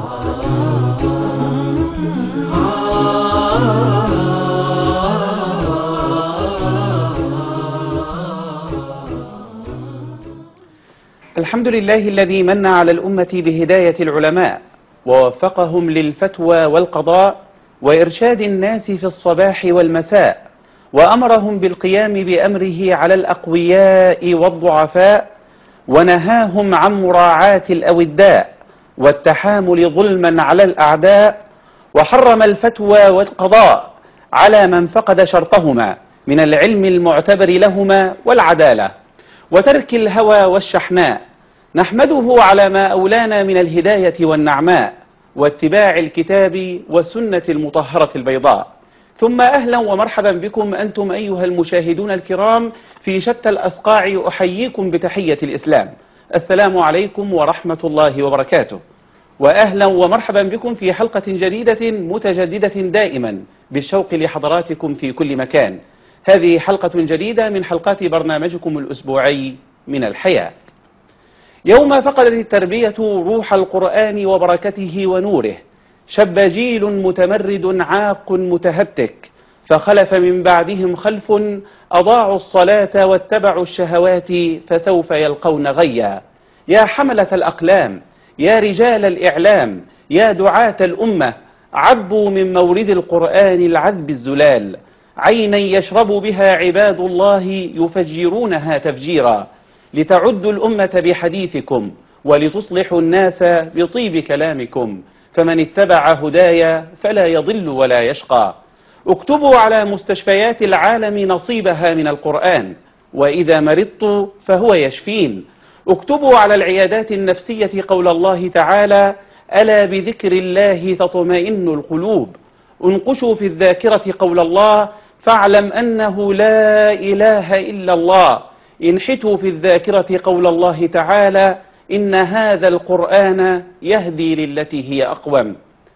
الحمد لله الذي من على الأمة بهداية العلماء ووفقهم للفتوى والقضاء وإرشاد الناس في الصباح والمساء وأمرهم بالقيام بأمره على الأقوياء والضعفاء ونهاهم عن مراعاة الأوداء والتحامل ظلما على الأعداء وحرم الفتوى والقضاء على من فقد شرطهما من العلم المعتبر لهما والعدالة وترك الهوى والشحناء نحمده على ما أولانا من الهداية والنعماء واتباع الكتاب والسنة المطهرة البيضاء ثم أهلا ومرحبا بكم أنتم أيها المشاهدون الكرام في شتى الأصقاع أحييكم بتحية الإسلام السلام عليكم ورحمة الله وبركاته وأهلا ومرحبا بكم في حلقة جديدة متجددة دائما بالشوق لحضراتكم في كل مكان هذه حلقة جديدة من حلقات برنامجكم الأسبوعي من الحياة يوم فقدت التربية روح القرآن وبركته ونوره شب جيل متمرد عاق متهتك فخلف من بعدهم خلف أضاعوا الصلاة واتبعوا الشهوات فسوف يلقون غيا يا حملة الأقلام يا رجال الإعلام يا دعاة الأمة عبوا من مورد القرآن العذب الزلال عينا يشرب بها عباد الله يفجرونها تفجيرا لتعدوا الأمة بحديثكم ولتصلحوا الناس بطيب كلامكم فمن اتبع هدايا فلا يضل ولا يشقى اكتبوا على مستشفيات العالم نصيبها من القرآن وإذا مرضت فهو يشفين اكتبوا على العيادات النفسية قول الله تعالى ألا بذكر الله تطمئن القلوب انقشوا في الذاكرة قول الله فاعلم أنه لا إله إلا الله انحتوا في الذاكرة قول الله تعالى إن هذا القرآن يهدي للتي هي أقوم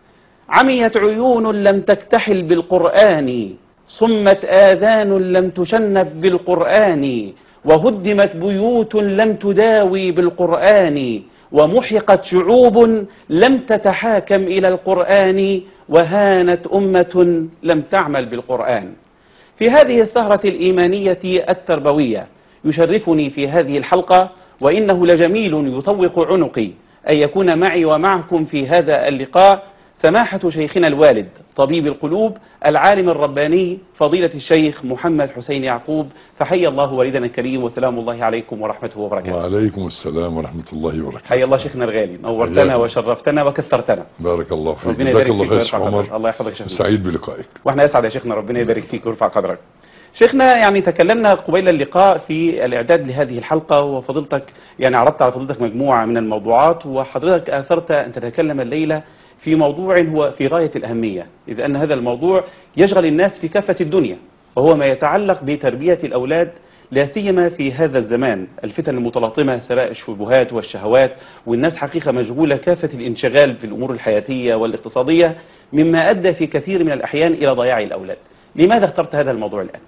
عميت عيون لم تكتحل بالقرآن صمت آذان لم تشنف بالقرآن وهدمت بيوت لم تداوي بالقرآن ومحقت شعوب لم تتحاكم إلى القرآن وهانت أمة لم تعمل بالقرآن في هذه السهرة الإيمانية التربوية يشرفني في هذه الحلقة وإنه لجميل يطوق عنقي أن يكون معي ومعكم في هذا اللقاء سماحة شيخنا الوالد طبيب القلوب العالم الرباني فضيلة الشيخ محمد حسين يعقوب فحي الله والدنا الكريم وسلام الله عليكم ورحمته وبركاته وعليكم السلام ورحمة الله وبركاته حي الله شيخنا الغالي نورتنا وشرفتنا وكثرتنا بارك الله فيك ربنا جزاك يبارك الله فيك خير يا ويرفع شيخ قدرك عمر الله يحفظك يا شيخنا سعيد بلقائك واحنا يسعد يا شيخنا ربنا يبارك فيك ويرفع قدرك شيخنا يعني تكلمنا قبيل اللقاء في الإعداد لهذه الحلقة وفضلتك يعني عرضت على فضلتك مجموعة من الموضوعات وحضرتك آثرت أن تتكلم الليلة في موضوع هو في غاية الأهمية إذ أن هذا الموضوع يشغل الناس في كافة الدنيا وهو ما يتعلق بتربية الأولاد لا سيما في هذا الزمان الفتن المتلاطمة سراء الشبهات والشهوات والناس حقيقة مشغولة كافة الانشغال في الأمور الحياتية والاقتصادية مما أدى في كثير من الأحيان إلى ضياع الأولاد لماذا اخترت هذا الموضوع الآن؟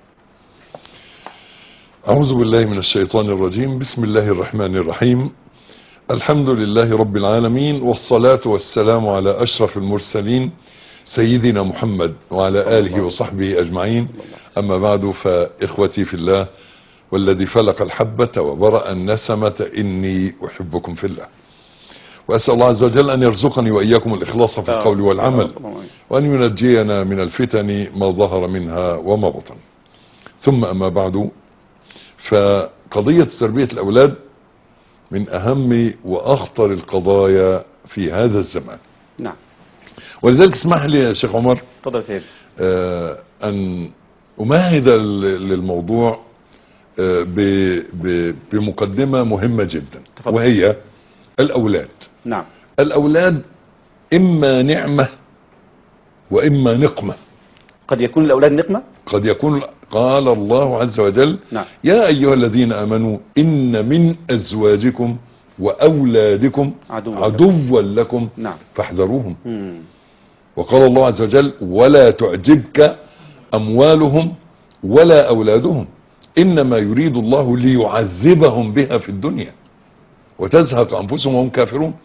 أعوذ بالله من الشيطان الرجيم بسم الله الرحمن الرحيم الحمد لله رب العالمين والصلاة والسلام على أشرف المرسلين سيدنا محمد وعلى آله وصحبه أجمعين أما بعد فإخوتي في الله والذي فلق الحبة وبرأ النسمة إني أحبكم في الله وأسأل الله عز وجل أن يرزقني وإياكم الإخلاص في القول والعمل وأن ينجينا من الفتن ما ظهر منها وما بطن ثم أما بعد فقضية تربية الأولاد من أهم وأخطر القضايا في هذا الزمان نعم ولذلك اسمح لي يا شيخ عمر تفضل يا سيدي آه، أن أمهد ل- للموضوع آه، ب- ب- بمقدمة مهمة جدا تفضل. وهي الأولاد نعم الأولاد إما نعمة وإما نقمة قد يكون الأولاد نقمة قد يكون قال الله عز وجل نعم يا أيها الذين آمنوا إن من أزواجكم وأولادكم عدوا عدوا لكم نعم فاحذروهم مم. وقال الله عز وجل ولا تعجبك أموالهم ولا أولادهم إنما يريد الله ليعذبهم بها في الدنيا وتزهق أنفسهم وهم كافرون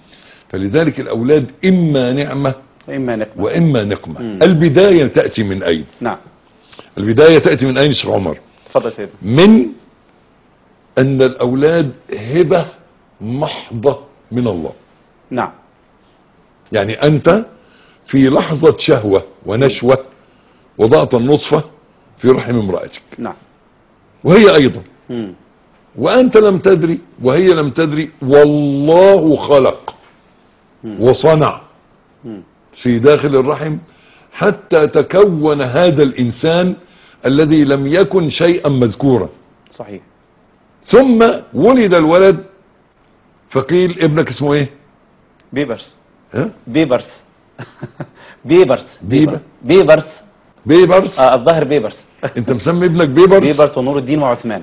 فلذلك الأولاد إما نعمة وإما نقمة وإما نقمة مم. البداية تأتي من أين نعم البداية تأتي من أين شيخ عمر تفضل سيدنا من أن الأولاد هبة محضة من الله نعم يعني أنت في لحظة شهوة ونشوة وضعت النطفة في رحم امرأتك نعم وهي أيضا مم. وأنت لم تدري وهي لم تدري والله خلق مم. وصنع مم. في داخل الرحم حتى تكون هذا الإنسان الذي لم يكن شيئا مذكورا صحيح ثم ولد الولد فقيل ابنك اسمه ايه بيبرس ها؟ بيبرس بيبرس بيبر؟ بيبرس بيبرس آه الظاهر بيبرس انت مسمي ابنك بيبرس بيبرس ونور الدين وعثمان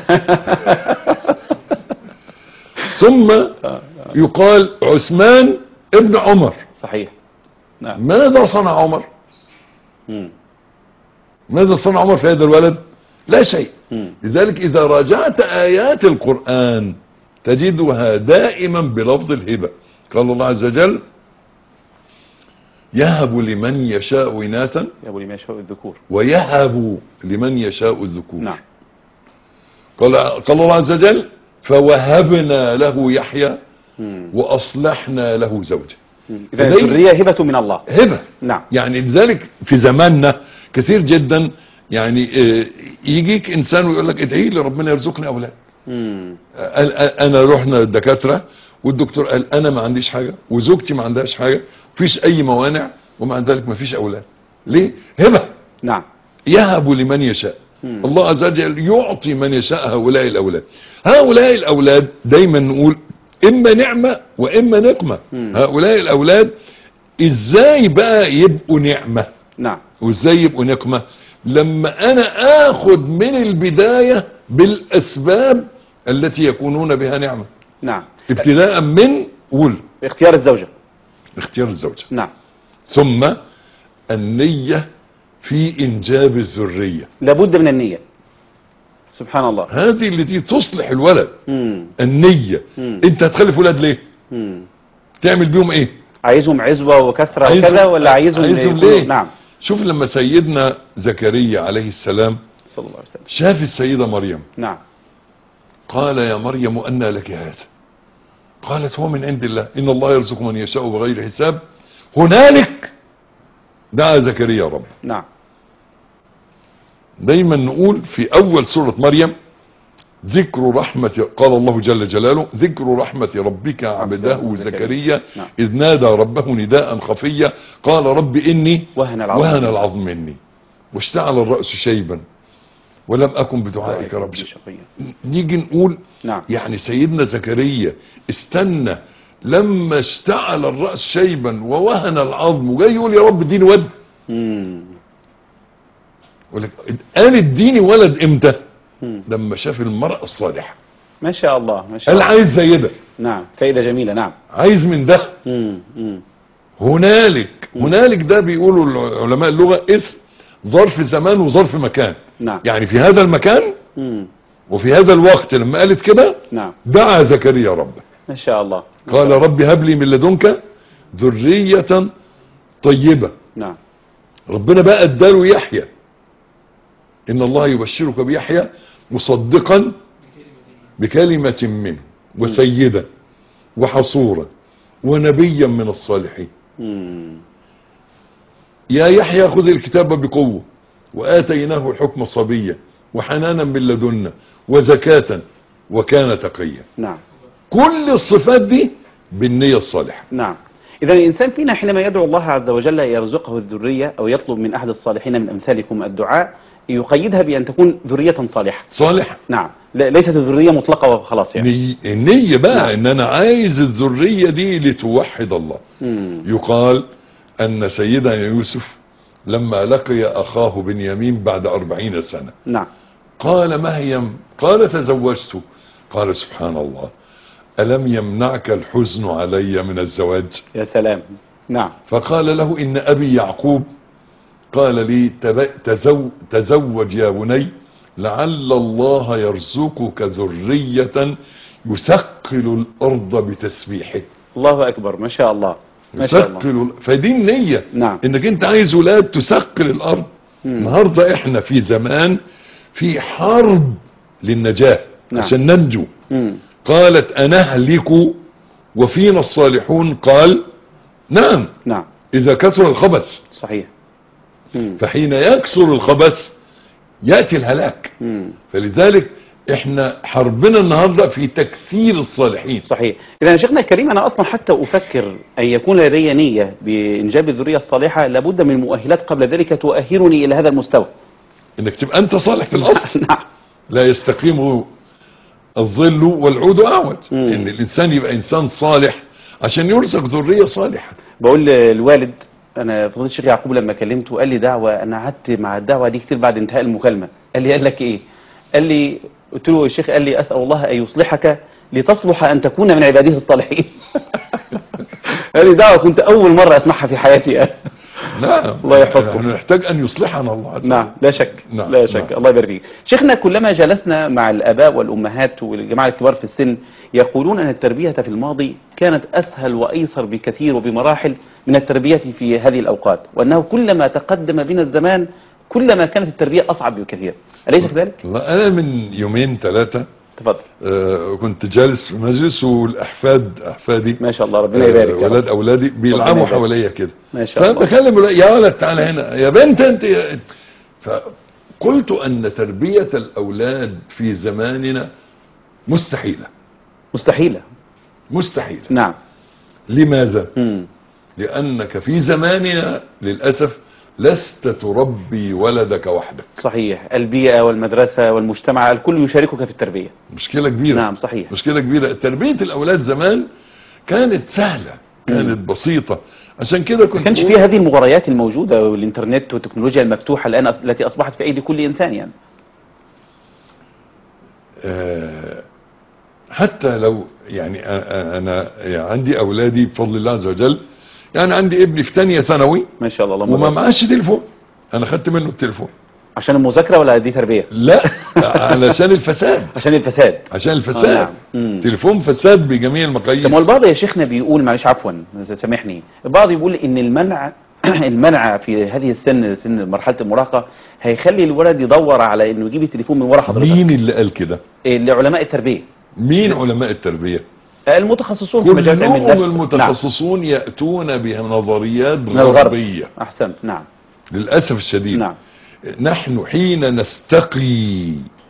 ثم يقال عثمان ابن عمر صحيح نعم ماذا صنع عمر مم. ماذا صنع عمر في هذا الولد لا شيء مم. لذلك اذا راجعت ايات القرآن تجدها دائما بلفظ الهبة قال الله عز وجل يهب لمن يشاء إناثا يا ابو لما يشاء الذكور ويهب لمن يشاء الذكور نعم قال قال الله عز وجل فوهبنا له يحيى مم. وأصلحنا له زوجه مم. اذا فدي- الذريه هبه من الله هبة نعم يعني لذلك في زماننا كثير جدا يعني آه، يجيك انسان ويقول لك ادعي لي ربنا يرزقني اولاد مم. قال- قال- انا رحنا الدكاتره والدكتور قال انا ما عنديش حاجه وزوجتي ما عندهاش حاجه مفيش اي موانع ومع ذلك ما فيش اولاد ليه هبه نعم يهب لمن يشاء مم. الله عز وجل يعطي من يشاء هؤلاء الاولاد هؤلاء الاولاد دايما نقول اما نعمه واما نقمه مم. هؤلاء الاولاد ازاي بقى يبقوا نعمه نعم وازاي يبقوا نقمة لما انا اخد من البداية بالاسباب التي يكونون بها نعمة نعم ابتداء من قول اختيار الزوجه اختيار الزوجة نعم ثم النية في انجاب الذرية لابد من النيه سبحان الله هذه التي تصلح الولد مم. النية مم. انت هتخلف ولاد ليه مم. تعمل بيهم ايه عايزهم عزوه وكثره عايزهم- وكذا ولا عايزهم عايزهم يكونوا- ليه؟ نعم شوف لما سيدنا زكريا عليه السلام صلى الله عليه وسلم شاف السيدة مريم نعم قال يا مريم أنى لك هذا قالت هو من عند الله إن الله يرزق من يشاء بغير حساب هنالك دعا زكريا رب نعم دايما نقول في أول سورة مريم ذكر رحمة قال الله جل جلاله ذكر رحمة ربك عبده زكريا نعم. إذ نادى ربه نداء خفيا قال رب إني وهن العظم وهن العظم مني واشتعل الرأس شيبا ولم أكن بدعائك رب شقيا شقيا. نيجي نقول نعم يعني سيدنا زكريا استنى لما اشتعل الرأس شيبا ووهن العظم وجاي يقول يا رب اديني ولد مم. يقول لك قال اديني ولد امتى مم. لما شاف المرأة الصالحة ما شاء الله ما شاء قال الله عايز زي ده نعم فائده جميله نعم عايز من ده مم. مم. هنالك هنالك ده بيقولوا علماء اللغة اسم ظرف زمان وظرف مكان نعم يعني في هذا المكان مم. وفي هذا الوقت لما قالت كده نعم دعا زكريا ربه ما شاء الله قال رب هب لي من لدنك ذرية طيبة نعم ربنا بقى اداله يحيى ان الله يبشرك بيحيى مصدقا بكلمة منه وسيدا وحصورا ونبيا من الصالحين مم. يا يحيى خذ الكتاب بقوة وآتيناه الحكم صبيا وحنانا من لدنا وزكاة وكان تقيا نعم كل الصفات دي بالنية الصالحة نعم إذا الإنسان فينا حينما يدعو الله عز وجل يرزقه الذرية أو يطلب من أحد الصالحين من أمثالكم الدعاء يقيدها بأن تكون ذرية صالحة صالح نعم لا- ليست الذرية مطلقة وخلاص يعني ني- النية بقى نعم. ان انا عايز الذرية دي لتوحد الله مم. يقال ان سيدنا يوسف لما لقي اخاه بنيامين بعد اربعين سنة نعم قال ما هي قال تزوجت قال سبحان الله ألم يمنعك الحزن علي من الزواج يا سلام نعم فقال له إن أبي يعقوب قال لي تب- تزو تزوج يا بني لعل الله يرزقك ذرية يثقل الأرض بتسبيحه الله اكبر ما شاء الله ما شاء الله يثقل فدي النية نعم. انك انت عايز ولاد تثقل الارض مم. النهاردة احنا في زمان في حرب للنجاة نعم. عشان ننجو مم. قالت انهلك وفينا الصالحون قال نعم نعم اذا كثر الخبث صحيح مم. فحين يكثر الخبث يأتي الهلاك مم. فلذلك احنا حربنا النهاردة في تكثير الصالحين صحيح إذا يا شيخنا الكريم أنا أصلا حتى أفكر أن يكون لدي نية بإنجاب الذرية الصالحة لابد من مؤهلات قبل ذلك تؤهلني إلى هذا المستوى انك تبقى انت صالح في الاصل نعم لا يستقيم الظل والعود اعوج مم. ان الانسان يبقى انسان صالح عشان يرزق ذرية صالحة بقول للوالد أنا فضيلة الشيخ يعقوب لما كلمته قال لي دعوة أنا قعدت مع الدعوة دي كتير بعد انتهاء المكالمة قال لي قال لك إيه قال لي قلت له الشيخ قال لي أسأل الله أن يصلحك لتصلح أن تكون من عباده الصالحين قال لي دعوة كنت أول مرة أسمعها في حياتي أنا. نعم الله يحفظكم. نحن نحتاج ان يصلحنا الله عز وجل نعم لا شك نعم، لا شك نعم. الله يبارك فيك شيخنا كلما جلسنا مع الاباء والامهات والجماعه الكبار في السن يقولون ان التربيه في الماضي كانت اسهل وايسر بكثير وبمراحل من التربيه في هذه الاوقات وانه كلما تقدم بنا الزمان كلما كانت التربيه اصعب بكثير اليس كذلك والله انا من يومين ثلاثة تفضل آه كنت جالس في مجلس والاحفاد احفادي ما شاء الله ربنا يبارك يا آه رب. ولاد اولادي بيلعبوا يبارك. حواليا كده ما شاء الله فبكلم الولاد، يا ولد تعالى هنا يا بنت انت يا- فقلت ان تربية الاولاد في زماننا مستحيلة مستحيله مستحيلة نعم لماذا مم. لانك في زماننا للاسف لست تربي ولدك وحدك صحيح البيئه والمدرسه والمجتمع الكل يشاركك في التربيه مشكلة كبيرة نعم صحيح مشكلة كبيرة تربية الأولاد زمان كانت سهلة كانت بسيطة عشان كده كنت ما كانش بقول- فيها هذه المغريات الموجودة والإنترنت والتكنولوجيا المفتوحة الآن أص- التي أصبحت في أيدي كل إنسان يعني آه، حتى لو يعني أ- أ- أنا يعني عندي أولادي بفضل الله عز وجل يعني عندي ابني في تانية ثانوي ما شاء الله اللهم وما بارك. معاش تليفون أنا خدت منه التليفون عشان المذاكرة ولا دي تربية لا علشان الفساد عشان الفساد عشان آه، الفساد نعم. مم. تليفون فساد بجميع المقاييس طب ما البعض يا شيخنا بيقول معلش عفوا سامحني البعض يقول ان المنع المنع في هذه السن سن مرحله المراهقه هيخلي الولد يدور على انه يجيب التليفون من ورا حضرتك مين اللي قال كده إيه، لعلماء التربيه مين علماء التربية المتخصصون في مجال علم كلهم النفس المتخصصون يأتون بنظريات نعم. من الغرب غربية احسنت نعم للأسف الشديد نعم نحن حين نستقي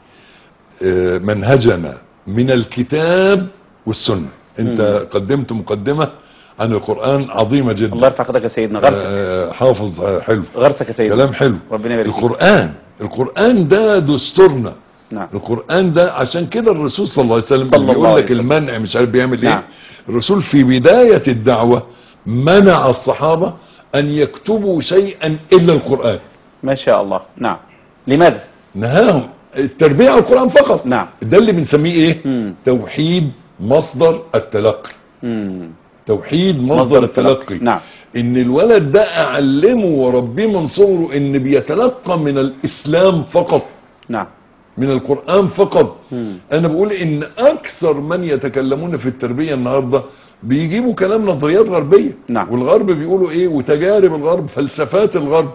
آه، منهجنا من الكتاب والسنة انت مم. قدمت مقدمة عن القرآن عظيمة جدا الله يرفع قدرك يا سيدنا غرسك آه، حافظ آه، حلو غرسك يا سيدنا كلام حلو ربنا يبارك فيك القرآن القرآن ده دستورنا نعم القرآن ده عشان كده الرسول صلى الله عليه وسلم صلى اللي الله بيقول عليه لك وسلم. المنع مش عارف بيعمل نعم. ايه الرسول في بداية الدعوة منع الصحابة ان يكتبوا شيئا الا القرآن ما شاء الله نعم لماذا نهاهم التربية على القرآن فقط نعم ده اللي بنسميه ايه مم. توحيد مصدر التلقي مم. توحيد مصدر, التلقي نعم ان الولد ده اعلمه وربيه من صغره ان بيتلقى من الاسلام فقط نعم من القرآن فقط مم. انا بقول ان اكثر من يتكلمون في التربية النهاردة بيجيبوا كلام نظريات غربية نعم. والغرب بيقولوا ايه وتجارب الغرب فلسفات الغرب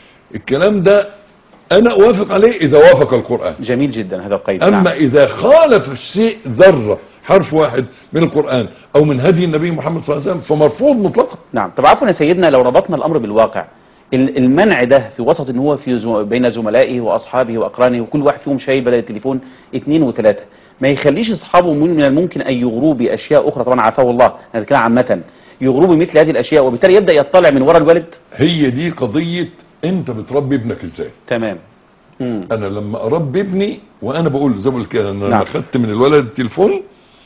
الكلام ده انا اوافق عليه اذا وافق القرآن جميل جدا هذا القيد اما نعم. اذا خالف الشيء ذرة حرف واحد من القرآن او من هدي النبي محمد صلى الله عليه وسلم فمرفوض مطلقا نعم طب عفوا يا سيدنا لو ربطنا الامر بالواقع ال- المنع ده في وسط ان هو في زم... بين زملائه واصحابه واقرانه وكل واحد فيهم شايل بدل التليفون اثنين وثلاثه ما يخليش اصحابه من من الممكن ان يغروا باشياء اخرى طبعا عافاه الله انا بتكلم عامه يغروا بمثل هذه الاشياء وبالتالي يبدا يطلع من وراء الولد هي دي قضية انت بتربي ابنك ازاي تمام مم. انا لما اربي ابني وانا بقول زي ما قلت كده انا نعم. لما خدت من الولد التليفون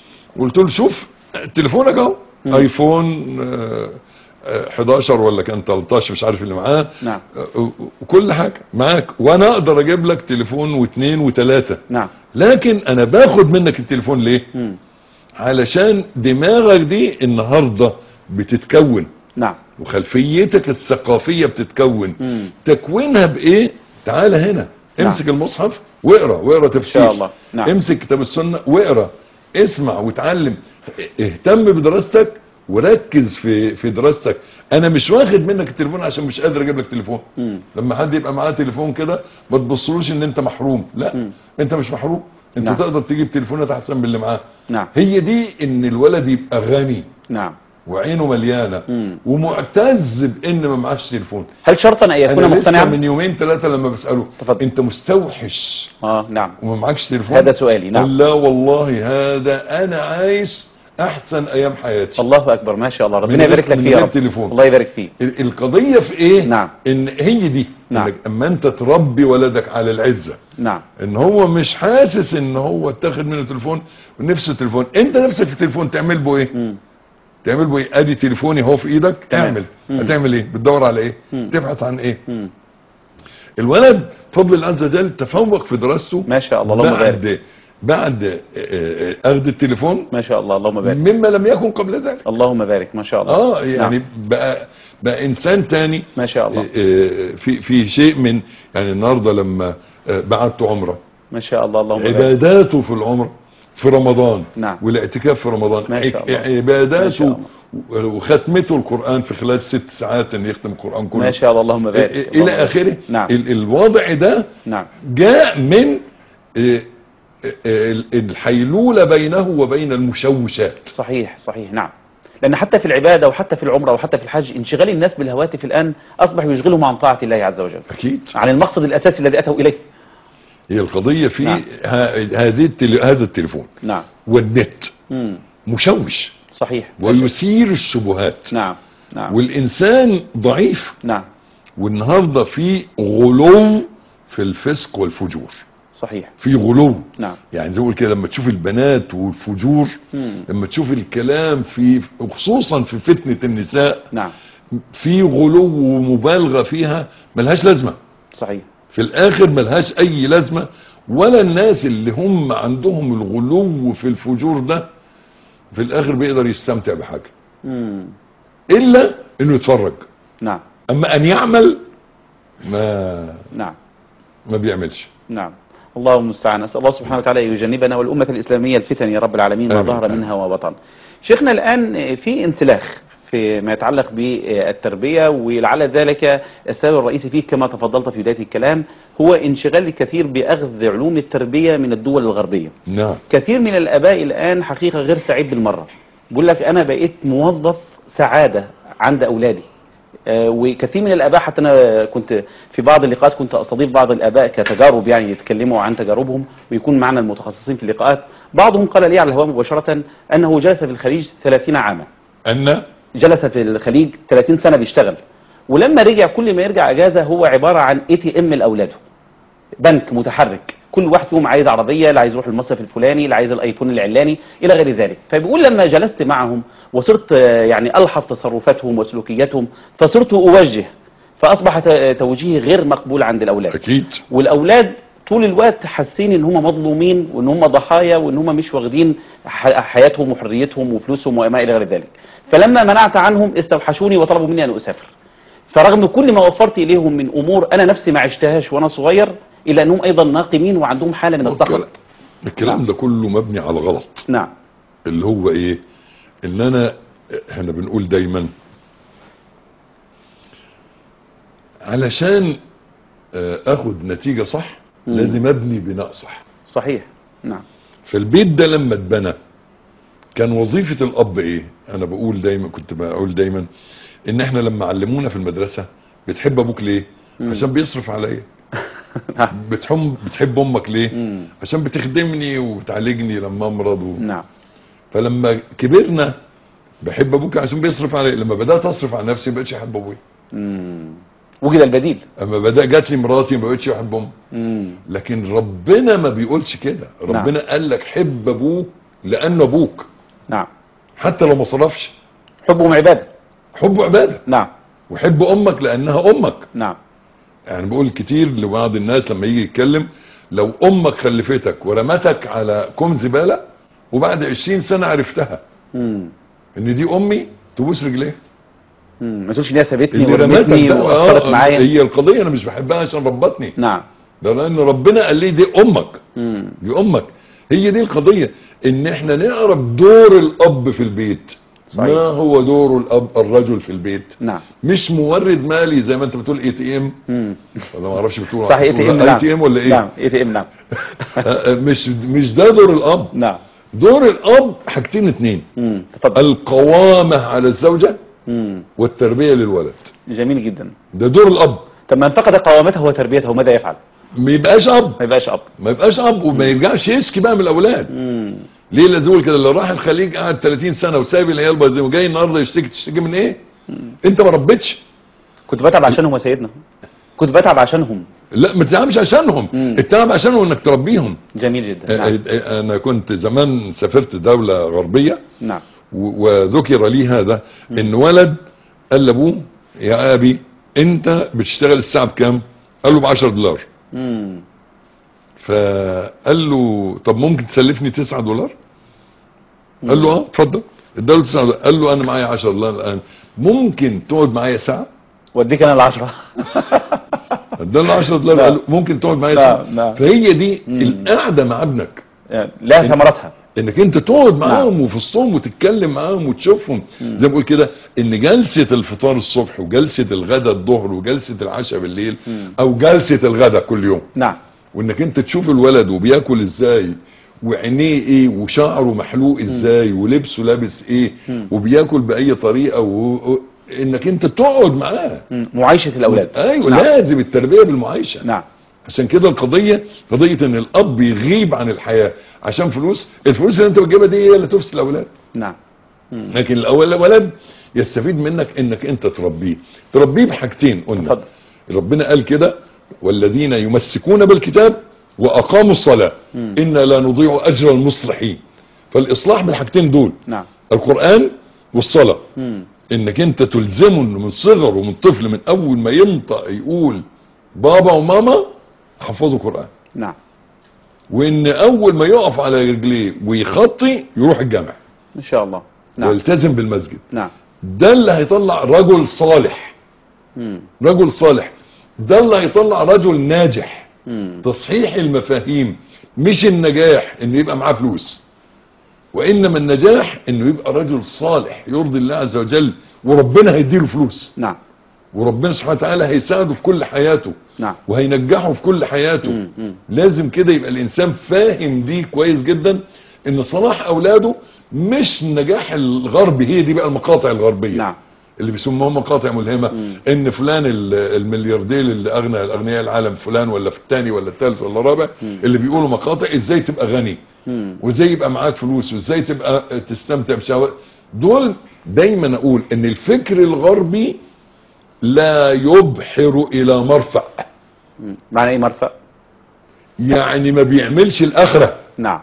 قلت له شوف تليفونك اهو مم. ايفون آه، آه، 11 ولا كان 13 مش عارف اللي معاه نعم آه، وكل حاجه معاك وانا اقدر اجيب لك تليفون واثنين وثلاثه نعم لكن انا باخد منك التليفون ليه مم. علشان دماغك دي النهارده بتتكون نعم وخلفيتك الثقافيه بتتكون مم. تكوينها بايه تعال هنا نعم. امسك المصحف واقرا واقرا تفسير شاء الله. نعم. امسك كتاب السنه واقرا اسمع وتعلم اهتم بدراستك وركز في في دراستك انا مش واخد منك التليفون عشان مش قادر اجيب لك تليفون مم. لما حد يبقى معاه تليفون كده ما تبصلوش ان انت محروم لا مم. انت مش محروم انت نعم. تقدر تجيب تليفونات احسن من اللي معاه نعم هي دي ان الولد يبقى غني نعم وعينه مليانه مم. ومعتز بان ما معاش تليفون هل شرطا ان يكون انا لسه مقتنعا من يومين ثلاثه لما بساله تفضل. انت مستوحش اه نعم وما معكش تليفون هذا سؤالي نعم قال لا والله هذا انا عايش احسن ايام حياتي الله اكبر ما شاء الله من ربنا غير- يبارك لك من فيه يا غير رب تليفون. الله يبارك فيه ال- القضيه في ايه نعم. ان هي دي نعم. انك اما انت تربي ولدك على العزه نعم ان هو مش حاسس ان هو اتاخد منه تليفون ونفسه تليفون انت نفسك في تليفون تعمل به ايه مم. تعمل به ايه ادي تليفوني اهو في ايدك تمام. اعمل مم. هتعمل ايه بتدور على ايه مم. تبحث عن ايه مم. الولد فضل الله عز وجل تفوق في دراسته ما شاء الله اللهم بارك بعد بعد آه، آه، اخذ التليفون ما شاء الله اللهم بارك مما لم يكن قبل ذلك اللهم بارك ما شاء الله اه يعني نعم. بقى بقى انسان تاني ما شاء الله آه، في في شيء من يعني النهارده لما آه، بعت عمره ما شاء الله اللهم بارك عباداته في العمره في رمضان نعم. والاعتكاف في رمضان ما شاء الله. عك- ما شاء عباداته وختمته القرآن في خلال ست ساعات ان يختم القرآن كله ما شاء الله اللهم بارك إيه- اللهم الى بارك. اخره نعم ال- الوضع ده نعم جاء من آه، آه، الحيلولة بينه وبين المشوشات صحيح صحيح نعم لأن حتى في العبادة وحتى في العمرة وحتى في الحج انشغال الناس بالهواتف الآن أصبح يشغلهم عن طاعة الله عز وجل اكيد عن المقصد الأساسي الذي أتوا إليه هي القضية في نعم. ه- هذه التل- هذا التليفون نعم والنت مم. مشوش صحيح ويثير الشبهات نعم نعم والإنسان ضعيف نعم والنهاردة في غلو في الفسق والفجور صحيح في غلو نعم يعني زي ما بقول كده لما تشوف البنات والفجور مم. لما تشوف الكلام في وخصوصا في فتنة النساء نعم في غلو ومبالغة فيها ملهاش لازمة صحيح في الاخر ملهاش اي لازمة ولا الناس اللي هم عندهم الغلو في الفجور ده في الاخر بيقدر يستمتع بحاجة مم. الا انه يتفرج نعم اما ان يعمل ما نعم ما بيعملش نعم الله المستعان أسأل الله سبحانه وتعالى يجنبنا والأمة الإسلامية الفتن يا رب العالمين ما آمين. ظهر آمين. منها وبطن شيخنا الآن في انسلاخ في ما يتعلق بالتربية ولعل ذلك السبب الرئيسي فيه كما تفضلت في بداية الكلام هو انشغال الكثير بأخذ علوم التربية من الدول الغربية نعم كثير من الآباء الآن حقيقة غير سعيد بالمرة بيقول لك أنا بقيت موظف سعادة عند أولادي آه، وكثير من الآباء حتى أنا كنت في بعض اللقاءات كنت أستضيف بعض الآباء كتجارب يعني يتكلموا عن تجاربهم ويكون معنا المتخصصين في اللقاءات بعضهم قال لي على الهواء مباشرة أنه جلس في الخليج 30 عاما ان جلس في الخليج 30 سنة بيشتغل ولما رجع كل ما يرجع اجازة هو عبارة عن اي تي ام لاولاده بنك متحرك كل واحد فيهم عايز عربية اللي عايز يروح المصرف الفلاني اللي عايز الايفون العلاني الى غير ذلك فبيقول لما جلست معهم وصرت آه، يعني الحظ تصرفاتهم وسلوكياتهم فصرت اوجه فاصبح ت- توجيهي غير مقبول عند الاولاد اكيد والاولاد طول الوقت حاسين ان هم مظلومين وان هم ضحايا وان هم مش واخدين ح- حياتهم وحريتهم وفلوسهم وما الى غير ذلك فلما منعت عنهم استوحشوني وطلبوا مني ان اسافر فرغم كل ما وفرت اليهم من امور انا نفسي ما عشتهاش وانا صغير الا انهم ايضا ناقمين وعندهم حاله من السخط الكلام ده كله مبني على غلط نعم اللي هو ايه ان انا احنا بنقول دايما علشان آه، اخد نتيجة صح مم. لازم ابني بناء صح صحيح نعم فالبيت ده لما اتبنى كان وظيفة الاب ايه انا بقول دايما كنت بقول دايما ان احنا لما علمونا في المدرسة بتحب ابوك ليه مم. عشان بيصرف عليا نعم. بتحب بتحب امك ليه مم. عشان بتخدمني وتعالجني لما امرض و... نعم فلما كبرنا بحب ابوك عشان بيصرف علي لما بدات اصرف على نفسي ما بقتش احب ابويا مم. وجد البديل اما بدا جات لي مراتي ما بقتش احب امي مم. لكن ربنا ما بيقولش كده ربنا قال لك حب ابوك لانه ابوك نعم حتى لو ما صرفش حبهم عباده حبه عباده نعم وحب امك لانها امك نعم يعني بقول كتير لبعض الناس لما يجي يتكلم لو امك خلفتك ورمتك على كوم زباله وبعد 20 سنه عرفتها مم. ان دي امي تبوس رجليها مم. ما تقولش ان هي سابتني اللي رمتك ورمتني ده واثرت آه، معايا هي القضيه انا مش بحبها عشان ربتني نعم ده لان ربنا قال لي دي امك مم. دي امك هي دي القضيه ان احنا نعرف دور الاب في البيت صحيح. ما هو دور الاب الرجل في البيت نعم مش مورد مالي زي ما انت بتقول اي تي ام مم. ولا ما اعرفش بتقول صح اي تي ام اي تي ام ولا ايه نعم اي تي ام نعم آه، مش مش ده دور الاب نعم دور الاب حاجتين اتنين مم. تفضل القوامة على الزوجة مم. والتربية للولد جميل جدا ده دور الاب طب من فقد قوامته وتربيته ماذا يفعل؟ ما يبقاش اب ما يبقاش اب ما يبقاش اب وما يرجعش يشكي بقى من الاولاد مم. ليه لازول كده اللي راح الخليج قعد 30 سنه وسايب العيال بيض- وجاي النهارده يشتكي تشتكي من ايه انت ما ربيتش كنت بتعب عشانهم يا سيدنا كنت بتعب عشانهم لا ما تتعبش عشانهم مم. التعب عشانهم انك تربيهم جميل جدا نعم. آه، آه، انا كنت زمان سافرت دولة غربية نعم و- وذكر لي هذا ان ولد قال لابوه يا ابي انت بتشتغل الساعة بكام قال له ب 10 دولار مم. فقال له طب ممكن تسلفني 9 دولار قال له اه اتفضل اداله 9 دولار قال له انا معايا 10 دولار الان ممكن تقعد معايا ساعة وديك انا العشرة اداله 10 دولار لا. قال له ممكن تقعد معايا لا، ساعة لا. فهي دي مم. القعدة مع ابنك يعني لها ثمرتها انك انت تقعد معاهم وفي وسطهم وتتكلم معاهم وتشوفهم زي ما بقول كده ان جلسة الفطار الصبح وجلسة الغداء الظهر وجلسة العشاء بالليل مم. او جلسة الغداء كل يوم نعم وانك انت تشوف الولد وبياكل ازاي وعينيه ايه وشعره محلوق ازاي ولبسه لابس ايه مم. وبياكل باي طريقة و... و... انك انت تقعد معاه مم. معايشة الاولاد ايوه نعم. لازم التربية بالمعايشة نعم عشان كده القضية قضية ان الاب يغيب عن الحياة عشان فلوس الفلوس اللي انت بتجيبها دي هي اللي تفسد الاولاد نعم مم. لكن الاول ولد يستفيد منك انك انت تربيه تربيه بحاجتين قلنا اتفضل ربنا قال كده والذين يمسكون بالكتاب واقاموا الصلاة مم. انا لا نضيع اجر المصلحين فالاصلاح بالحاجتين دول نعم القرآن والصلاة مم. انك انت تلزمه إنه من صغره ومن طفل من اول ما ينطق يقول بابا وماما حفظه قرآن نعم وان اول ما يقف على رجليه ويخطي يروح الجامع ان شاء الله نعم ويلتزم بالمسجد نعم ده اللي هيطلع رجل صالح مم. رجل صالح ده اللي هيطلع رجل ناجح مم. تصحيح المفاهيم مش النجاح انه يبقى معاه فلوس وانما النجاح انه يبقى رجل صالح يرضي الله عز وجل وربنا هيديله فلوس نعم وربنا سبحانه وتعالى هيساعده في كل حياته نعم وهينجحه في كل حياته مم. مم. لازم كده يبقى الانسان فاهم دي كويس جدا ان صلاح اولاده مش نجاح الغرب هي دي بقى المقاطع الغربية نعم اللي بيسموها مقاطع ملهمة مم. ان فلان ال- الملياردير اللي اغنى الاغنياء العالم فلان ولا في الثاني ولا الثالث ولا الرابع مم. اللي بيقولوا مقاطع ازاي تبقى غني مم. وازاي يبقى معاك فلوس وازاي تبقى تستمتع بشهوات دول دايما اقول ان الفكر الغربي لا يبحر الى مرفأ مم. معنى ايه مرفأ يعني ما بيعملش الاخره نعم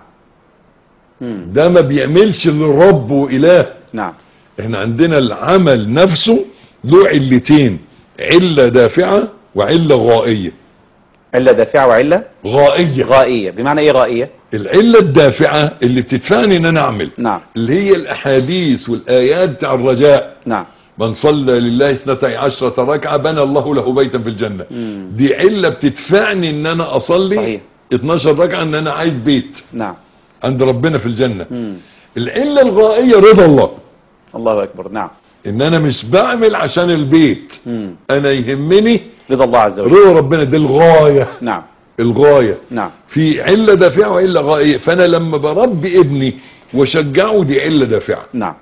مم. ده ما بيعملش للرب واله نعم احنا عندنا العمل نفسه له علتين علة دافعة وعلة غائية علة دافعة وعلة غائية غائية بمعنى ايه غائية العلة الدافعة اللي بتدفعني ان انا اعمل نعم اللي هي الاحاديث والايات بتاع الرجاء نعم من صلى لله اثنتي عشرة ركعة بنى الله له بيتا في الجنة مم. دي علة بتدفعني ان انا اصلي صحيح 12 ركعة ان انا عايز بيت نعم عند ربنا في الجنة مم. العلة الغائية رضا الله الله اكبر نعم ان انا مش بعمل عشان البيت مم. انا يهمني رضا الله عز وجل رضا ربنا دي الغاية نعم الغاية نعم في علة دافعة وعلة غائية فانا لما بربي ابني وشجعه دي علة دافعة نعم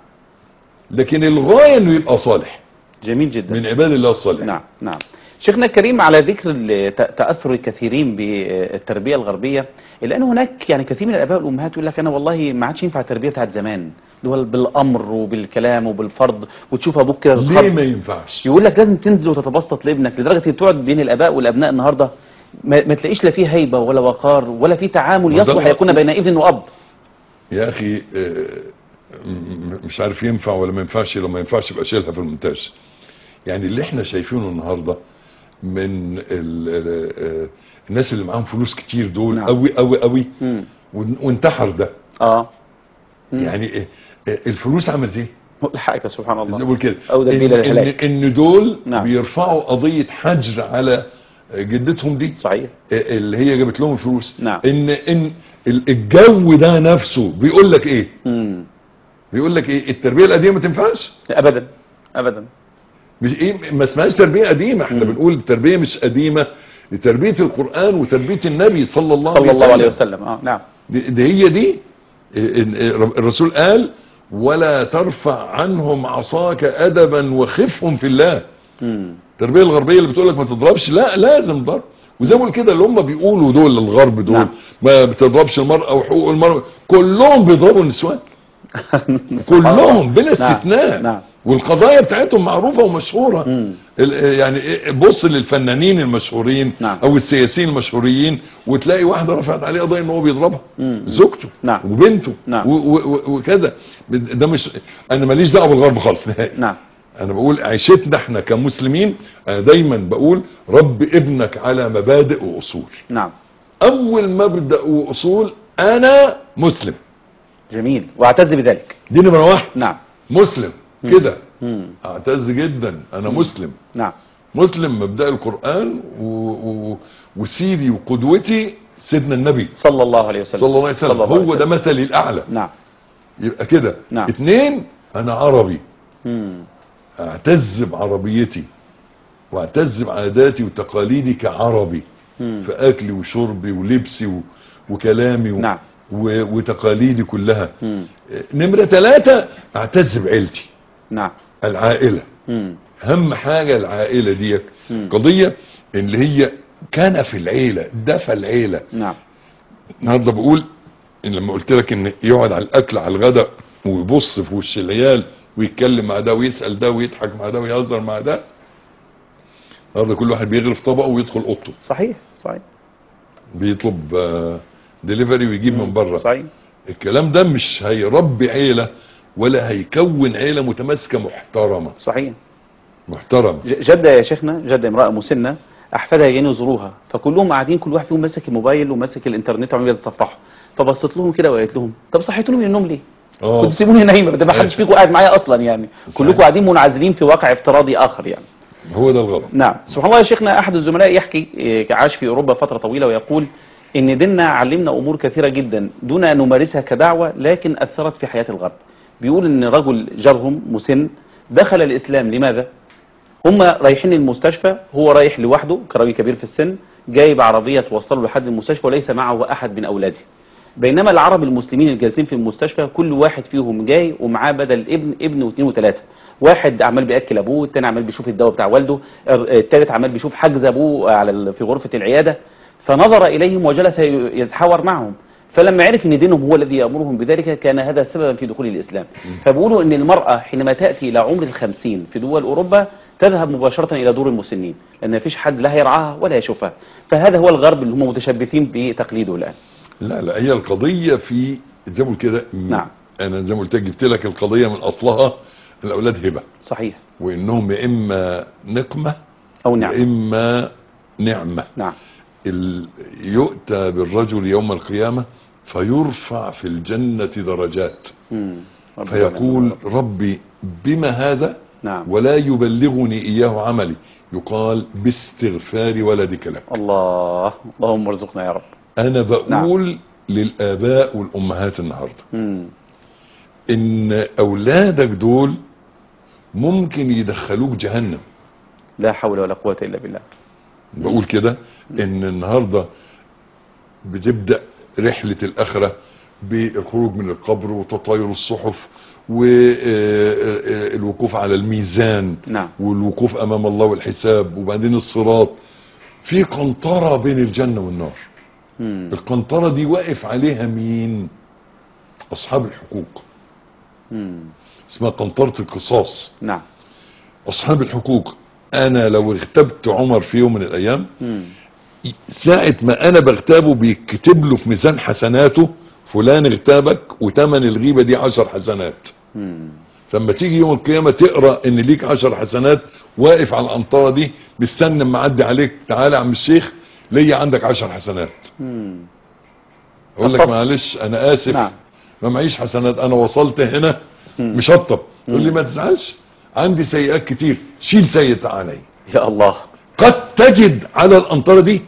لكن الغاية انه يبقى صالح جميل جدا من عباد الله الصالح نعم نعم شيخنا الكريم على ذكر ال- ت- تأثر الكثيرين بالتربية الغربية إلا أن هناك يعني كثير من الآباء والأمهات يقول لك أنا والله ما عادش ينفع التربية بتاعت زمان اللي هو بالأمر وبالكلام وبالفرض وتشوف أبوك كده ليه تتخض. ما ينفعش يقول لك لازم تنزل وتتبسط لابنك لدرجة ان تقعد بين الآباء والأبناء النهاردة ما, ما تلاقيش لا فيه هيبة ولا وقار ولا فيه تعامل ما ده يصلح اللي- يكون بين ابن وأب يا اخي آه، م- م- مش عارف ينفع ولا ما ينفعش لو ما ينفعش يبقى شيلها في المونتاج يعني اللي احنا شايفينه النهارده من ال- ال- آه، الناس اللي معاهم فلوس كتير دول نعم. قوي قوي قوي مم. وان- وانتحر ده اه مم. يعني آه، آه، الفلوس عملت ايه الحقيقة سبحان زي ما الله بقول كده أو ده إن, بيل إن, الهلاك. ان دول نعم. بيرفعوا قضيه حجر على جدتهم دي صحيح اللي هي جابت لهم الفلوس نعم. ان ان ال- الجو ده نفسه بيقول لك ايه مم. بيقول لك ايه التربيه القديمه ما تنفعش ابدا ابدا مش ايه ما اسمهاش تربيه قديمه احنا مم. بنقول التربيه مش قديمه دي تربيه القران وتربيه النبي صلى الله صلى عليه الله عليه وسلم وسلم اه نعم دي, دي هي دي إن- إن- الرسول قال ولا ترفع عنهم عصاك ادبا وخفهم في الله مم. التربيه الغربيه اللي بتقول لك ما تضربش لا لازم ضرب وزي ما بقول كده اللي هم بيقولوا دول الغرب دول نعم. ما بتضربش المرأة وحقوق المرأة كلهم بيضربوا النسوان سبحان الله. كلهم بلا نعم. استثناء نعم والقضايا بتاعتهم معروفة ومشهورة مم. ال- يعني إيه- بص للفنانين المشهورين نعم. او السياسيين المشهورين وتلاقي واحدة رفعت عليه قضية ان هو بيضربها مم. زوجته نعم. وبنته نعم. و- و- و- وكده ده مش انا ماليش دعوه بالغرب خالص نهائي نعم انا بقول عيشتنا احنا كمسلمين انا دايما بقول رب ابنك على مبادئ واصول نعم اول مبدأ واصول انا مسلم جميل واعتز بذلك دي نمرة واحد نعم مسلم كده مم. اعتز جدا انا مسلم نعم مسلم مبدأ القرآن و... و... وسيدي وقدوتي سيدنا النبي صلى الله عليه وسلم صلى الله عليه وسلم صلى الله عليه هو ده وسلم. مثلي الاعلى نعم يبقى كده نعم. اتنين انا عربي مم. اعتز بعربيتي واعتز بعاداتي وتقاليدي كعربي مم. في اكلي وشربي ولبسي و... وكلامي و... نعم. و... وتقاليدي كلها مم. نمرة ثلاثة اعتز بعيلتي نعم العائلة مم. اهم حاجة العائلة دي مم. قضية اللي هي كان في العيلة دفى العيلة نعم النهارده بقول ان لما قلت لك ان يقعد على الاكل على الغداء ويبص في وش العيال ويتكلم مع ده ويسال ده ويضحك مع ده ويهزر مع ده النهارده كل واحد بيغرف طبقه ويدخل اوضته صحيح صحيح بيطلب ديليفري ويجيب من بره صحيح الكلام ده مش هيربي عيله ولا هيكون عيله متماسكه محترمه صحيح محترمه ج- جدة يا شيخنا جدة امرأة مسنة أحفادها جايين يزوروها فكلهم قاعدين كل واحد فيهم ماسك الموبايل وماسك الإنترنت وعمال يتصفحوا فبصت لهم كده وقالت لهم طب صحيتوني من النوم ليه؟ اه كنت سيبوني نايمة ده ما حدش ماشي. فيكم قاعد معايا أصلا يعني صحيح. كلكم قاعدين منعزلين في واقع افتراضي آخر يعني هو ده الغلط نعم سبحان الله يا شيخنا أحد الزملاء يحكي إيه، عاش في أوروبا فترة طويلة ويقول إن ديننا علمنا أمور كثيرة جدا دون أن نمارسها كدعوة لكن أثرت في حياة الغرب بيقول إن رجل جارهم مسن دخل الإسلام لماذا؟ هم رايحين المستشفى هو رايح لوحده كراوي كبير في السن جايب عربية توصله لحد المستشفى وليس معه أحد من أولاده بينما العرب المسلمين الجالسين في المستشفى كل واحد فيهم جاي ومعاه بدل ابن ابن واثنين وثلاثة واحد عمال بياكل ابوه التاني عمال بيشوف الدواء بتاع والده الر- التالت عمال بيشوف حجز ابوه على ال- في غرفة العيادة فنظر اليهم وجلس ي- يتحاور معهم فلما عرف ان دينهم هو الذي يامرهم بذلك كان هذا سببا في دخول الاسلام فبيقولوا ان المراه حينما تاتي الى عمر الخمسين في دول اوروبا تذهب مباشره الى دور المسنين لان مفيش حد لا يرعاها ولا يشوفها فهذا هو الغرب اللي هم متشبثين بتقليده الان لا لا هي القضية في زي ما قلت كده نعم. انا زي ما قلت لك جبت لك القضية من اصلها الاولاد هبة صحيح وانهم يا اما نقمة او يا نعم اما نعمة نعم ال- يؤتى بالرجل يوم القيامة فيرفع في الجنة درجات مم. رب فيقول العالمين. ربي بما هذا نعم ولا يبلغني إياه عملي يقال باستغفار ولدك لك الله اللهم ارزقنا يا رب أنا بقول للآباء والأمهات النهاردة مم. إن أولادك دول ممكن يدخلوك جهنم لا حول ولا قوة الا بالله بقول كده ان النهاردة بتبدأ رحلة الاخرة بالخروج من القبر وتطاير الصحف والوقوف على الميزان نعم والوقوف امام الله والحساب وبعدين الصراط في قنطرة بين الجنة والنار مم. القنطرة دي واقف عليها مين اصحاب الحقوق مم. اسمها قنطرة القصاص نعم اصحاب الحقوق انا لو اغتبت عمر في يوم من الايام مم. ساعة ما انا بغتابه بيكتب له في ميزان حسناته فلان اغتابك وتمن الغيبة دي عشر حسنات مم. فلما تيجي يوم القيامة تقرأ ان ليك عشر حسنات واقف على القنطرة دي مستني اما اعدي عليك تعالى يا عم الشيخ ليا عندك عشر حسنات مم. اقول لك تفصل. معلش انا اسف نعم. ما معيش حسنات انا وصلت هنا مم. مشطب يقول لي ما تزعلش عندي سيئات كتير شيل سيئة علي يا الله قد تجد على القنطرة دي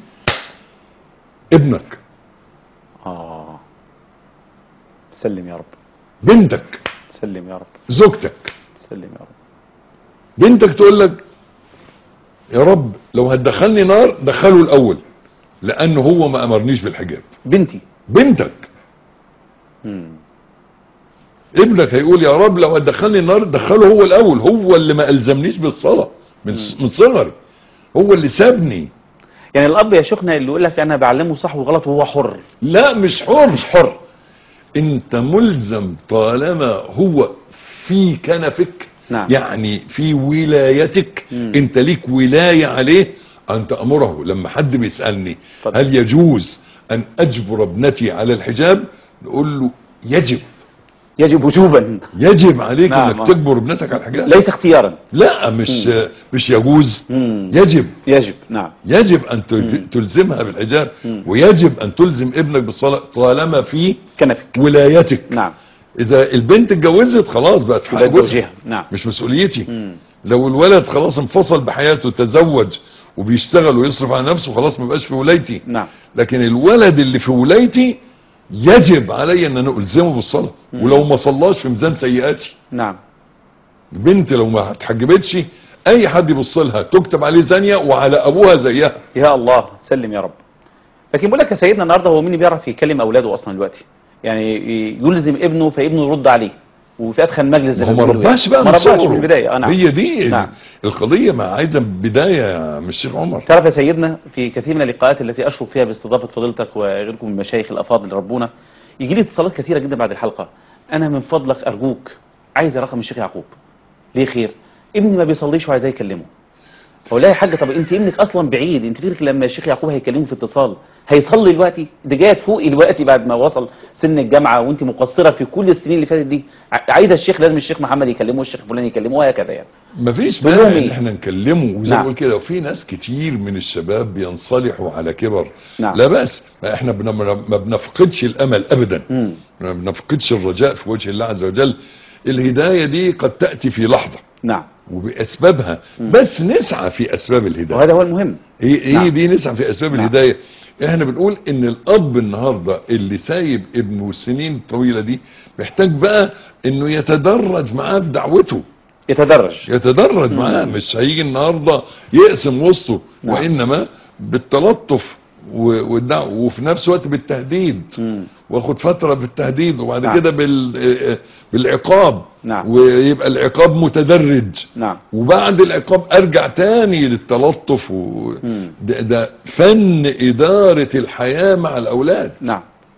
ابنك اه سلم يا رب بنتك سلم يا رب زوجتك سلم يا رب بنتك تقول لك يا رب لو هتدخلني نار دخله الاول لانه هو ما امرنيش بالحجاب بنتي بنتك مم. ابنك هيقول يا رب لو هتدخلني النار دخله هو الاول هو اللي ما الزمنيش بالصلاه من من صغري هو اللي سابني يعني الاب يا شيخنا اللي يقول لك انا بعلمه صح وغلط وهو حر لا مش حر مش حر انت ملزم طالما هو في كنفك نعم. يعني في ولايتك مم. انت ليك ولاية عليه ان تأمره لما حد بيسألني اتفضل. هل يجوز ان اجبر ابنتي على الحجاب نقول له يجب يجب وجوبا يجب عليك نعم. انك تجبر ابنتك على الحجاب ليس اختيارا لا مش مش يجوز مم. يجب يجب نعم يجب ان تل- تلزمها بالحجاب مم. ويجب ان تلزم ابنك بالصلاة طالما في كنفك ولايتك نعم اذا البنت اتجوزت خلاص بقت في يبقى حق جوزها زوجها نعم مش مسؤوليتي مم. لو الولد خلاص انفصل بحياته تزوج وبيشتغل ويصرف على نفسه خلاص ما بقاش في ولايتي نعم لكن الولد اللي في ولايتي يجب علي ان انا الزمه بالصلاه ولو ما صلاش في ميزان سيئاتي نعم البنت لو ما اتحجبتش اي حد يبص لها تكتب عليه زانيه وعلى ابوها زيها يا الله سلم يا رب لكن بقول لك يا سيدنا النهارده هو مين اللي بيعرف يكلم اولاده اصلا دلوقتي يعني يلزم ابنه فابنه يرد عليه وفي ادخل مجلس زي ما هو ما بيقولوا يعني. رباش بقى ما من رباش صغره من البدايه اه نعم هي دي نعم. القضيه ما عايزه بدايه يا مش الشيخ عمر تعرف يا سيدنا في كثير من اللقاءات التي اشرف فيها باستضافه فضيلتك وغيركم من المشايخ الافاضل اللي ربونا يجي لي اتصالات كثيره جدا بعد الحلقه انا من فضلك ارجوك عايز رقم الشيخ يعقوب ليه خير ابني ما بيصليش وعايز يكلمه اقول لها يا حاجه طب انت ابنك اصلا بعيد انت فكرك لما الشيخ يعقوب هيكلمه في اتصال هيصلي دلوقتي ده جايه تفوقي دلوقتي بعد ما وصل سن الجامعه وانت مقصره في كل السنين اللي فاتت دي ع- عايزه الشيخ لازم الشيخ محمد يكلمه والشيخ فلان يكلمه وهكذا يعني مفيش تقول مانع لهم ان إيه؟ احنا نكلمه وزي ما نعم. بقول كده وفي ناس كتير من الشباب بينصلحوا على كبر نعم. لا بأس احنا بن- ما بنفقدش الامل ابدا امم ما بنفقدش الرجاء في وجه الله عز وجل الهداية دي قد تأتي في لحظة نعم وبأسبابها بس نسعى في أسباب الهداية وهذا هو المهم هي, هي نعم. دي نسعى في أسباب نعم. الهداية احنا بنقول ان الاب النهاردة اللي سايب ابنه السنين الطويلة دي محتاج بقى انه يتدرج معاه في دعوته يتدرج يتدرج معاه مش هيجي النهارده يقسم وسطه نعم. وانما بالتلطف و- والدعوه وفي نفس الوقت بالتهديد مم. واخد فتره بالتهديد وبعد نعم. كده بال بالعقاب نعم. ويبقى العقاب متدرج نعم وبعد العقاب ارجع تاني للتلطف و... مم. ده, ده فن اداره الحياه مع الاولاد نعم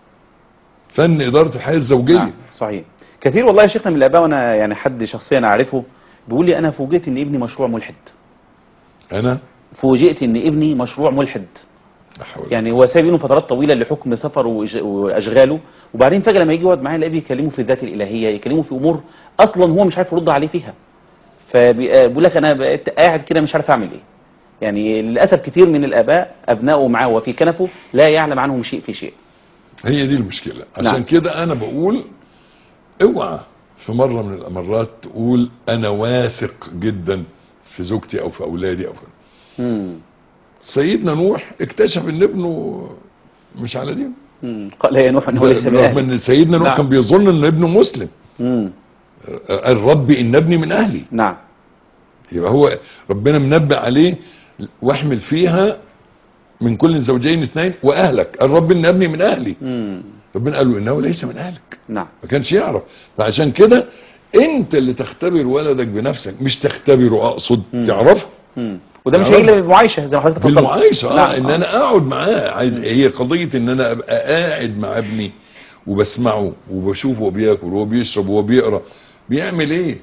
فن اداره الحياه الزوجيه نعم صحيح كثير والله يا شيخنا من الاباء وانا يعني حد شخصيا اعرفه بيقول لي انا فوجئت ان ابني مشروع ملحد انا فوجئت ان ابني مشروع ملحد لا حول يعني هو سايب منه فترات طويله لحكم سفره وإج- واشغاله وبعدين فجاه لما يجي يقعد معاه يلاقيه بيكلمه في الذات الالهيه يكلمه في امور اصلا هو مش عارف يرد عليه فيها فبيقول لك انا بقيت قاعد كده مش عارف اعمل ايه يعني للاسف كتير من الاباء ابنائه معاه وفي كنفه لا يعلم عنهم شيء في شيء هي دي المشكلة عشان نعم. كده انا بقول اوعى في مرة من الامرات تقول انا واثق جدا في زوجتي او في اولادي او في مم. سيدنا نوح اكتشف ان ابنه مش على دين مم. قال يا نوح انه ليس من رغم اهلي ان سيدنا نوح نعم. كان بيظن ان ابنه مسلم مم. قال ربي ان ابني من اهلي نعم يبقى هو ربنا منبه عليه واحمل فيها من كل زوجين اثنين واهلك قال ربي ان ابني من اهلي مم. ربنا قال له انه ليس من اهلك نعم ما كانش يعرف فعشان كده انت اللي تختبر ولدك بنفسك مش تختبره اقصد مم. تعرفه مم. وده مش يعرف. هيجي إلا بالمعايشه زي ما حضرتك تفضلت بالمعايشه اه نعم. ان انا اقعد معاه عايز هي قضيه ان انا ابقى قاعد مع ابني وبسمعه وبشوفه وهو بياكل وهو بيشرب وهو بيقرا بيعمل ايه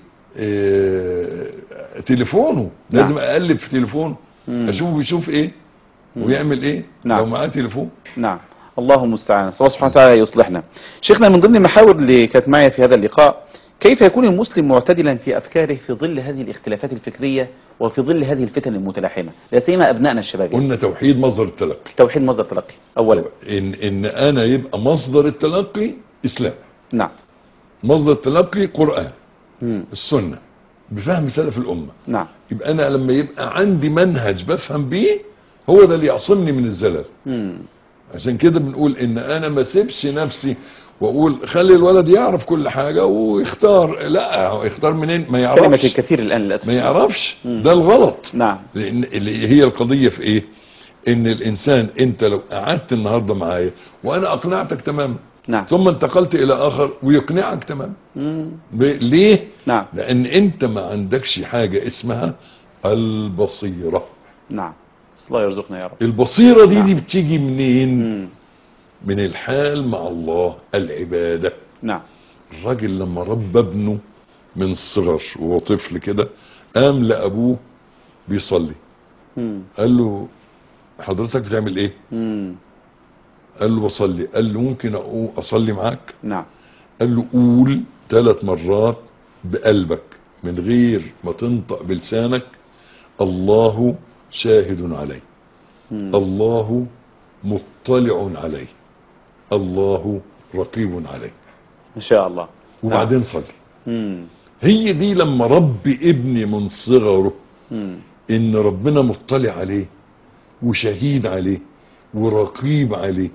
آه تليفونه نعم. لازم اقلب في تليفونه مم. اشوفه بيشوف ايه ويعمل ايه نعم. لو معاه تليفون نعم الله المستعان الله سبحانه وتعالى يصلحنا شيخنا من ضمن المحاور اللي كانت معي في هذا اللقاء كيف يكون المسلم معتدلا في افكاره في ظل هذه الاختلافات الفكريه وفي ظل هذه الفتن المتلاحمه لا سيما ابنائنا الشباب يعني. قلنا توحيد مصدر التلقي توحيد مصدر تلقي اولا ان ان انا يبقى مصدر التلقي اسلام نعم مصدر التلقي قران مم. السنه بفهم سلف الامه نعم يبقى انا لما يبقى عندي منهج بفهم بيه هو ده اللي يعصمني من الزلل مم. عشان كده بنقول ان انا ما سيبش نفسي واقول خلي الولد يعرف كل حاجة ويختار لا هو يختار منين ما كلمة يعرفش الكثير الآن للأسف ما يعرفش ده الغلط نعم لان اللي هي القضية في ايه ان الانسان انت لو قعدت النهاردة معايا وانا اقنعتك تماما نعم ثم انتقلت الى اخر ويقنعك تماما مم. ب- ليه نعم لان انت ما عندكش حاجة اسمها البصيرة نعم بس الله يرزقنا يا رب البصيرة دي نعم. دي بتيجي منين مم. من الحال مع الله العبادة نعم الراجل لما ربى ابنه من الصغر وهو طفل كده قام لأبوه بيصلي مم. قال له حضرتك بتعمل ايه مم. قال له بصلي قال له ممكن أقوم اصلي معاك نعم قال له قول ثلاث مرات بقلبك من غير ما تنطق بلسانك الله شاهد علي مم. الله مطلع علي الله رقيب علي ما شاء الله وبعدين صلي مم. هي دي لما ربي ابني من صغره مم. ان ربنا مطلع عليه وشهيد عليه ورقيب عليه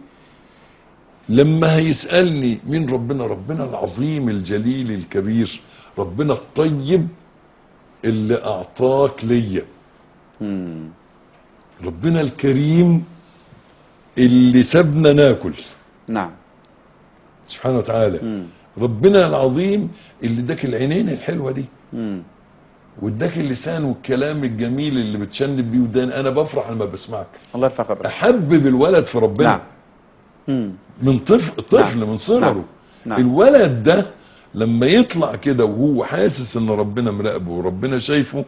لما هيسألني مين ربنا ربنا العظيم الجليل الكبير ربنا الطيب اللي اعطاك ليا مم. ربنا الكريم اللي سابنا ناكل نعم سبحانه وتعالى مم. ربنا العظيم اللي اداك العينين الحلوة دي مم. واداك اللسان والكلام الجميل اللي بتشنب بيه ودان انا بفرح لما بسمعك الله يرفع قدرك احبب الولد في ربنا نعم مم. من طفل طفل نعم. من صغره نعم. نعم. الولد ده لما يطلع كده وهو حاسس ان ربنا مراقبه وربنا شايفه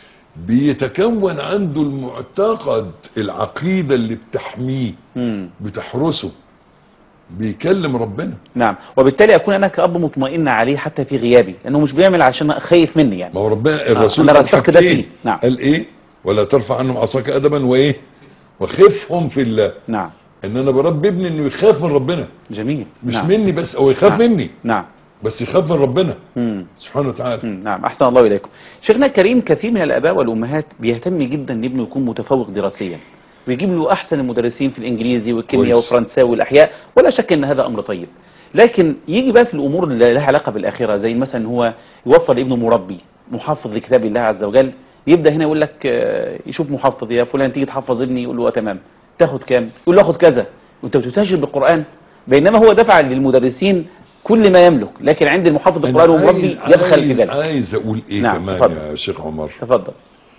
بيتكون عنده المعتقد العقيدة اللي بتحميه مم. بتحرسه بيكلم ربنا نعم وبالتالي أكون أنا كأب مطمئن عليه حتى في غيابي لأنه مش بيعمل عشان خايف مني يعني ما هو ربنا الرسول أنا قال رسخت ده حاجتين. فيه. نعم. قال ايه ولا ترفع عنهم عصاك ادبا وايه وخفهم في الله نعم ان انا بربي ابني انه يخاف من ربنا جميل مش نعم. مني بس هو يخاف نعم. مني نعم بس يخاف من ربنا مم. سبحانه وتعالى مم. نعم أحسن الله إليكم شيخنا الكريم كثير من الآباء والأمهات بيهتم جدا إن ابنه يكون متفوق دراسيا ويجيب له أحسن المدرسين في الإنجليزي والكيمياء كويس. والفرنساوي والأحياء ولا شك إن هذا أمر طيب لكن يجي بقى في الأمور اللي لها علاقة بالآخرة زي مثلا إن هو يوفر لابنه مربي محفظ لكتاب الله عز وجل يبدأ هنا يقول لك آه، يشوف محفظ يا فلان تيجي تحفظ ابني يقول له آه تمام تاخد كام يقول له اخد كذا وانت بتتاجر بالقرآن بينما هو دفع للمدرسين كل ما يملك لكن عند المحفظ أنا بالقرآن ومربي عايز- يبخل في عايز- ذلك عايز اقول ايه نعم، كمان اتفضل. يا شيخ عمر تفضل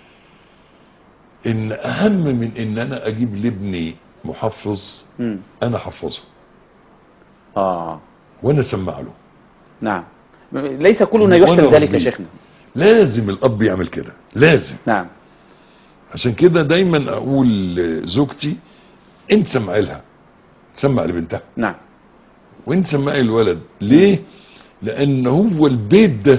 ان اهم من ان انا اجيب لابني محفظ مم. انا احفظه اه وانا اسمع له نعم ليس كلنا يحسن وأنا ذلك يا ربي. شيخنا لازم الاب يعمل كده لازم نعم عشان كده دايما اقول لزوجتي انت سمعي لها سمع لبنتها نعم وانت سمعي الولد ليه لان هو البيت ده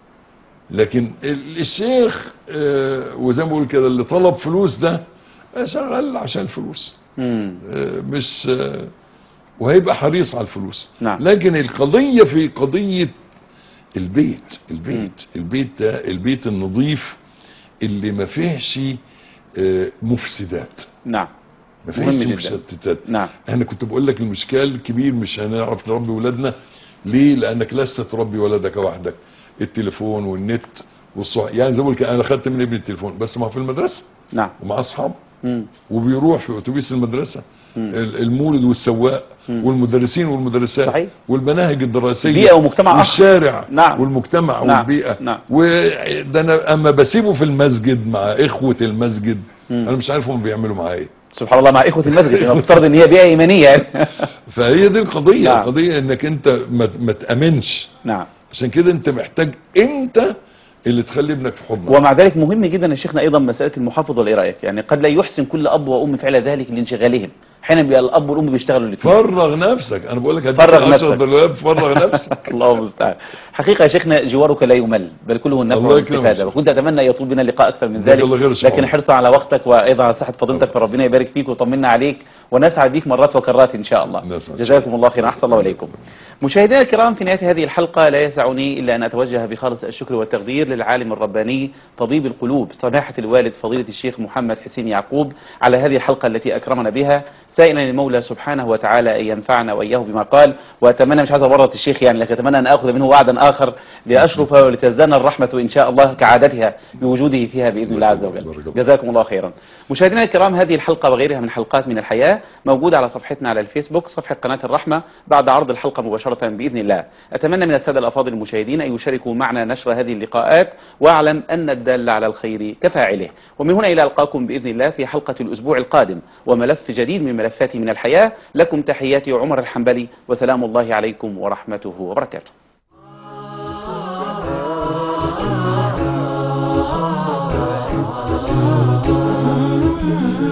لكن ال- الشيخ آه، وزي ما بقول كده اللي طلب فلوس ده آه، شغال عشان الفلوس مم. آه، مش آه، وهيبقى حريص على الفلوس نعم. لكن القضية في قضية البيت البيت البيت ده البيت النظيف اللي ما فيهش آه، مفسدات نعم ما مهم فيهش جدا. مشتتات نعم انا كنت بقول لك المشكال الكبير مش هنعرف نربي ولادنا ليه لانك لست تربي ولدك وحدك التليفون والنت والصح يعني زي ما بقول كده، انا خدت من ابني التليفون بس ما هو في المدرسه نعم ومع اصحابه مم. وبيروح في اتوبيس المدرسه مم. ال- المولد والسواق مم. والمدرسين والمدرسات صحيح. والمناهج الدراسيه بيئة ومجتمع آخر. والشارع نعم. والمجتمع نعم. والبيئه نعم. وده انا اما بسيبه في المسجد مع اخوه المسجد مم. انا مش عارف هم بيعملوا معايا ايه سبحان الله مع إخوة المسجد أنا مفترض إن هي بيئة إيمانية يعني. فهي دي القضيه نعم. القضيه انك انت ما, ما تامنش نعم عشان كده انت محتاج انت اللي تخلي ابنك في حضنك ومع ذلك مهم جدا يا شيخنا ايضا مساله المحافظه ولا ايه رايك يعني قد لا يحسن كل اب وام فعل ذلك لانشغالهم احيانا بيبقى الاب والام بيشتغلوا الاثنين فرغ نفسك انا بقول لك فرغ هديك 10 نفسك. دولار فرغ نفسك الله المستعان حقيقه يا شيخنا جوارك لا يمل بل كله النفع الله يكرمك. والاستفاده وكنت اتمنى ان يطول بنا اللقاء اكثر من جزاك ذلك الله خير يا شيخ لكن عمر. حرصا على وقتك وايضا على صحه فضيلتك فربنا يبارك فيك ويطمنا عليك ونسعد بك مرات وكرات ان شاء الله نسعد. جزاكم الله خيرا احسن الله اليكم مشاهدينا الكرام في نهايه هذه الحلقه لا يسعني الا ان اتوجه بخالص الشكر والتقدير للعالم الرباني طبيب القلوب سماحه الوالد فضيله الشيخ محمد حسين يعقوب على هذه الحلقه التي اكرمنا بها سائلا المولى سبحانه وتعالى أن ينفعنا وإياه بما قال وأتمنى مش عايز أورط الشيخ يعني لكن أتمنى أن أخذ منه وعدا آخر لأشرف ولتزدان الرحمة إن شاء الله كعادتها بوجوده فيها بإذن الله عز وجل جزاكم الله خيرا مشاهدينا الكرام هذه الحلقة وغيرها من حلقات من الحياة موجودة على صفحتنا على الفيسبوك صفحة قناة الرحمة بعد عرض الحلقة مباشرة بإذن الله أتمنى من السادة الأفاضل المشاهدين أن يشاركوا معنا نشر هذه اللقاءات واعلم أن الدال على الخير كفاعله ومن هنا إلى ألقاكم بإذن الله في حلقة الأسبوع القادم وملف جديد من ملفات من الحياة لكم تحياتي عمر الحنبلي وسلام الله عليكم ورحمته وبركاته Mm-hmm.